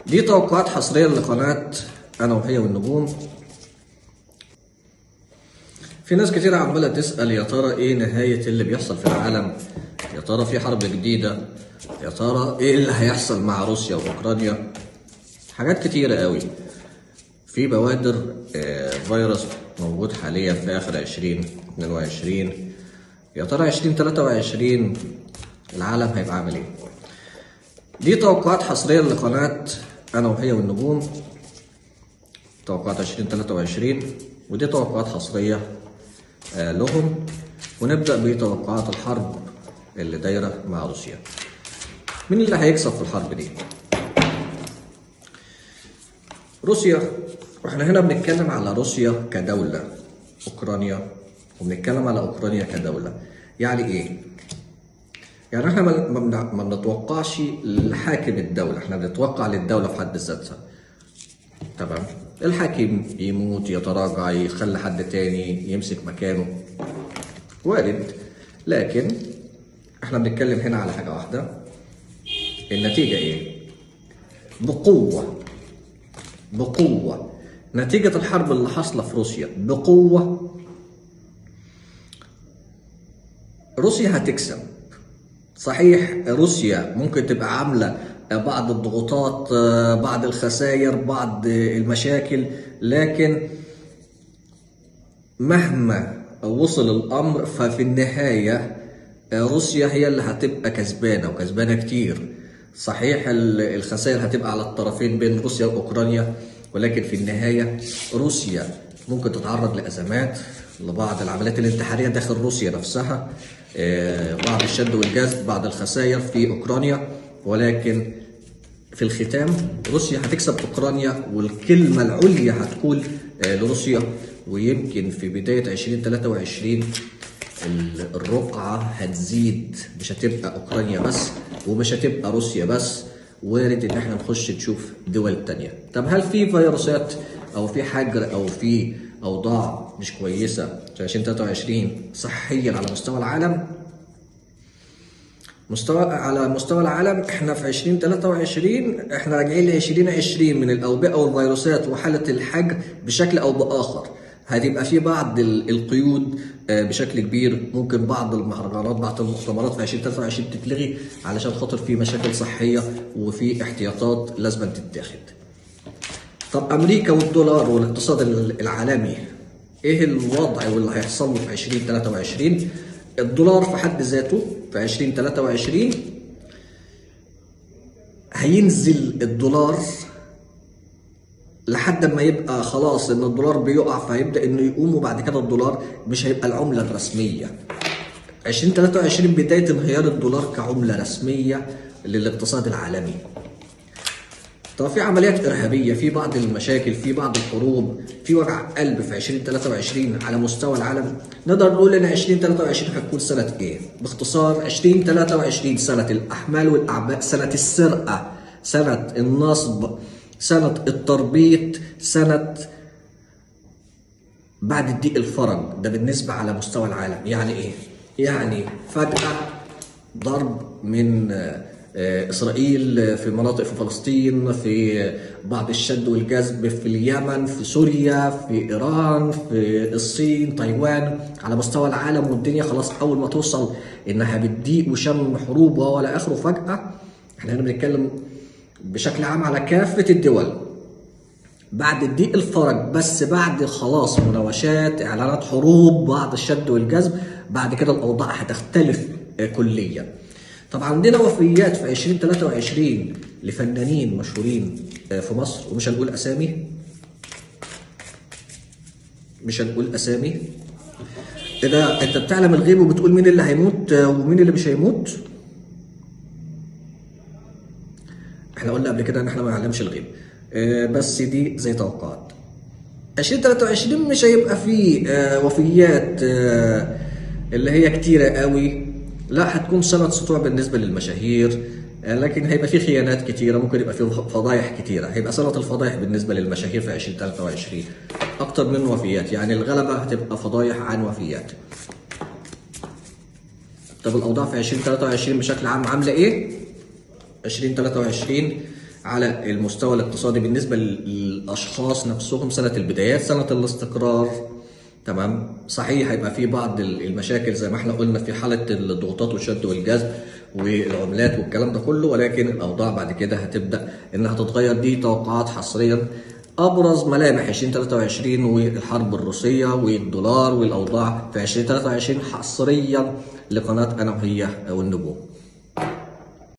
دي توقعات حصرية لقناة أنا وهي والنجوم في ناس كتير عمالة تسأل يا ترى إيه نهاية اللي بيحصل في العالم يا ترى في حرب جديدة يا ترى إيه اللي هيحصل مع روسيا وأوكرانيا حاجات كتيرة قوي في بوادر آه، فيروس موجود حاليا في آخر 2022 يا ترى 2023 العالم هيبقى عامل إيه دي توقعات حصرية لقناة أنا وهي والنجوم توقعات 2023 ودي توقعات حصرية آه، لهم ونبدأ بتوقعات الحرب اللي دايرة مع روسيا مين اللي هيكسب في الحرب دي؟ روسيا واحنا هنا بنتكلم على روسيا كدولة أوكرانيا وبنتكلم على أوكرانيا كدولة يعني إيه؟ يعني احنا ما ما بن- ما بنتوقعش لحاكم الدولة احنا بنتوقع للدولة في حد ذاتها تمام الحاكم يموت يتراجع يخلي حد تاني يمسك مكانه وارد لكن احنا بنتكلم هنا على حاجة واحدة النتيجة ايه بقوة بقوة نتيجة الحرب اللي حاصلة في روسيا بقوة روسيا هتكسب صحيح روسيا ممكن تبقى عاملة بعض الضغوطات بعض الخسائر بعض المشاكل لكن مهما وصل الأمر ففي النهاية روسيا هي اللي هتبقى كسبانة وكسبانة كتير صحيح ال- الخسائر هتبقى على الطرفين بين روسيا وأوكرانيا ولكن في النهاية روسيا ممكن تتعرض لأزمات لبعض العمليات الانتحارية داخل روسيا نفسها آه، بعض الشد والجذب بعض الخسائر في أوكرانيا ولكن في الختام روسيا هتكسب اوكرانيا والكلمه العليا هتكون آه، لروسيا ويمكن في بدايه 2023 ال- الرقعه هتزيد مش هتبقى اوكرانيا بس ومش هتبقى روسيا بس وارد ان احنا نخش نشوف دول تانية طب هل في فيروسات او في حجر او في اوضاع مش كويسه في 2023 صحيا على مستوى العالم مستوى على مستوى العالم احنا في 2023 احنا راجعين ل 2020 من الاوبئه والفيروسات وحاله الحجر بشكل او باخر هتبقى في بعض ال- القيود آه، بشكل كبير ممكن بعض المهرجانات بعض المؤتمرات في 2023 تتلغي علشان خاطر في مشاكل صحيه وفي احتياطات لازم تتاخد طب امريكا والدولار والاقتصاد العالمي ايه الوضع واللي هيحصل له في 2023 الدولار في حد ذاته في 2023 هينزل الدولار لحد ما يبقى خلاص ان الدولار بيقع فهيبدا انه يقوم وبعد كده الدولار مش هيبقى العمله الرسميه 2023 بدايه انهيار الدولار كعمله رسميه للاقتصاد العالمي طب في عمليات إرهابية في بعض المشاكل في بعض الحروب في وجع قلب في 2023 على مستوى العالم نقدر نقول إن 2023 هتكون سنة إيه؟ باختصار 2023 سنة الأحمال والأعباء سنة السرقة سنة النصب سنة التربيط سنة بعد الضيق الفرج ده بالنسبة على مستوى العالم يعني ايه؟ يعني فجأة ضرب من آه، آه، إسرائيل في مناطق في فلسطين في بعض الشد والجذب في اليمن في سوريا في إيران في الصين تايوان على مستوى العالم والدنيا خلاص أول ما توصل إنها بتضيق وشم حروب ولا آخره فجأة احنا هنا بنتكلم بشكل عام على كافة الدول بعد الضيق الفرج بس بعد خلاص مناوشات اعلانات حروب بعض الشد والجذب بعد كده الاوضاع هتختلف آه، كليا طب عندنا وفيات في 2023 لفنانين مشهورين آه، في مصر ومش هنقول اسامي مش هنقول اسامي اذا انت بتعلم الغيب وبتقول مين اللي هيموت آه، ومين اللي مش هيموت احنا قلنا قبل كده ان احنا ما نعلمش الغيب آه، بس دي زي توقعات 2023 مش هيبقى فيه آه، وفيات آه، اللي هي كتيرة قوي لا هتكون سنة سطوع بالنسبة للمشاهير آه، لكن هيبقى فيه خيانات كتيرة ممكن يبقى فيه فضايح كتيرة هيبقى سنة الفضايح بالنسبة للمشاهير في 2023 أكتر من وفيات يعني الغلبة هتبقى فضايح عن وفيات طب الأوضاع في 2023 بشكل عام عاملة إيه؟ 2023 على المستوى الاقتصادي بالنسبة للأشخاص نفسهم سنة البدايات سنة الاستقرار تمام صحيح هيبقى في بعض المشاكل زي ما احنا قلنا في حالة الضغوطات والشد والجذب والعملات والكلام ده كله ولكن الأوضاع بعد كده هتبدأ إنها تتغير دي توقعات حصريا ابرز ملامح 2023 والحرب الروسيه والدولار والاوضاع في 2023 حصريا لقناه انا وهي والنجوم